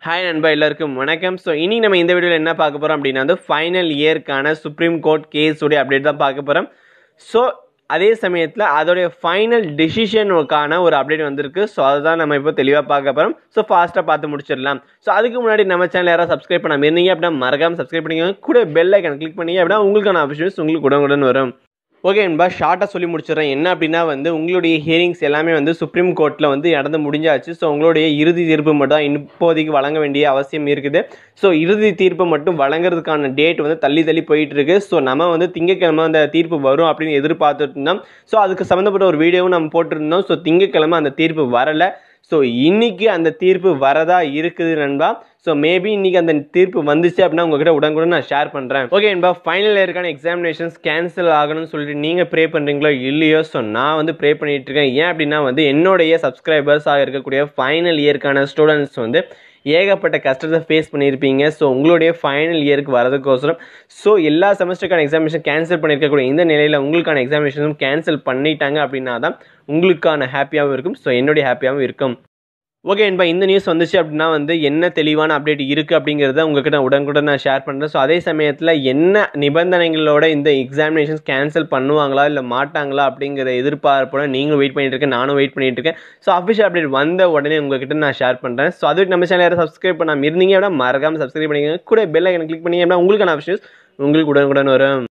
hi நண்பா எல்லாருக்கும் வணக்கம் ஸோ இனி நம்ம இந்த வீடியோவில் என்ன பார்க்க போகிறோம் அப்படின்னா வந்து ஃபைனல் இயர்க்கான சுப்ரீம் கோர்ட் கேஸுடைய அப்டேட் தான் பார்க்க போகிறோம் ஸோ அதே சமயத்தில் அதோடைய ஃபைனல் டெசிஷனுக்கான ஒரு அப்டேட் வந்திருக்கு ஸோ அதுதான் நம்ம இப்போ தெளிவாக பார்க்க போகிறோம் ஸோ ஃபாஸ்ட்டாக பார்த்து முடிச்சிடலாம் ஸோ அதுக்கு முன்னாடி நம்ம சேனல் யாராவது சப்ஸ்கிரைப் பண்ணாமல் இருந்தீங்க அப்படின்னா மறக்காம சப்ஸ்கிரைப் பண்ணிக்கோங்க கூட பெல் ஐக்கன் கிளிக் பண்ணி அப்படின்னா உங்களுக்கான ஆப்ஷன்ஸ் உங்களுக்கு உடனுக்குடன் வரும் ஓகே என்பா ஷார்ட்டாக சொல்லி முடிச்சிடுறேன் என்ன அப்படின்னா வந்து உங்களுடைய ஹியரிங்ஸ் எல்லாமே வந்து சுப்ரீம் கோர்ட்டில் வந்து நடந்து முடிஞ்சாச்சு ஸோ உங்களுடைய இறுதி தீர்ப்பு மட்டும் தான் இப்போதைக்கு வழங்க வேண்டிய அவசியம் இருக்குது ஸோ இறுதி தீர்ப்பு மட்டும் வழங்குறதுக்கான டேட் வந்து தள்ளி தள்ளி போயிட்டு இருக்கு ஸோ நம்ம வந்து திங்கக்கிழமை அந்த தீர்ப்பு வரும் அப்படின்னு எதிர்பார்த்துட்டு இருந்தோம் ஸோ அதுக்கு சம்மந்தப்பட்ட ஒரு வீடியோவும் நம்ம போட்டிருந்தோம் ஸோ திங்கக்கிழமை அந்த தீர்ப்பு வரலை ஸோ இன்னைக்கு அந்த தீர்ப்பு வரதா இருக்குது நண்பா ஸோ மேபி இன்னைக்கு அந்த தீர்ப்பு வந்துச்சு அப்படின்னா உங்ககிட்ட உடனுக்குடன் நான் ஷேர் பண்ணுறேன் ஓகே நண்பா ஃபைனல் இயருக்கான எக்ஸாமினேஷன்ஸ் கேன்சல் ஆகணும்னு சொல்லிட்டு நீங்கள் ப்ரே பண்ணுறீங்களோ இல்லையோ ஸோ நான் வந்து ப்ரே பண்ணிட்டு இருக்கேன் ஏன் அப்படின்னா வந்து என்னுடைய சப்ஸ்கிரைபர்ஸாக இருக்கக்கூடிய ஃபைனல் இயருக்கான ஸ்டூடெண்ட்ஸ் வந்து ஏகப்பட்ட கஷ்டத்தை ஃபேஸ் பண்ணியிருப்பீங்க ஸோ உங்களுடைய ஃபைனல் இயருக்கு வரதுக்கோசரம் ஸோ எல்லா செமஸ்டருக்கான எக்ஸாமினேஷன் கேன்சல் பண்ணியிருக்கக்கூடிய இந்த நிலையில் உங்களுக்கான எக்ஸாமினேஷனும் கேன்சல் பண்ணிட்டாங்க அப்படின்னா தான் உங்களுக்கான ஹாப்பியாகவும் இருக்கும் ஸோ என்னுடைய ஹாப்பியாகவும் இருக்கும் ஓகே என்பா இந்த நியூஸ் வந்துச்சு அப்படின்னா வந்து என்ன தெளிவான அப்டேட் இருக்குது அப்படிங்கிறத உங்ககிட்ட உடனுக்குடன் நான் ஷேர் பண்ணுறேன் ஸோ அதே சமயத்தில் என்ன நிபந்தனைகளோட இந்த எக்ஸாமினேஷன்ஸ் கேன்சல் பண்ணுவாங்களா இல்லை மாட்டாங்களா அப்படிங்கிற எதிர்பார்ப்போட நீங்களும் வெயிட் பண்ணிட்டு இருக்கேன் நானும் வெயிட் பண்ணிட்டு இருக்கேன் ஸோ அஃபிஷியல் அப்டேட் வந்த உடனே உங்ககிட்ட நான் ஷேர் பண்ணுறேன் ஸோ அதுக்கு நம்ம சேனல் யாரும் சப்ஸ்கிரைப் பண்ணாமல் இருந்தீங்க அப்படின்னா மறக்காமல் சப்ஸ்கிரைப் பண்ணிக்கோங்க கூட பெல் ஐக்கன் கிளிக் பண்ணி அப்படின்னா உங்களுக்கான ஆப்ஷன்ஸ் உங்களுக்கு உடனுக்குடன் வரும்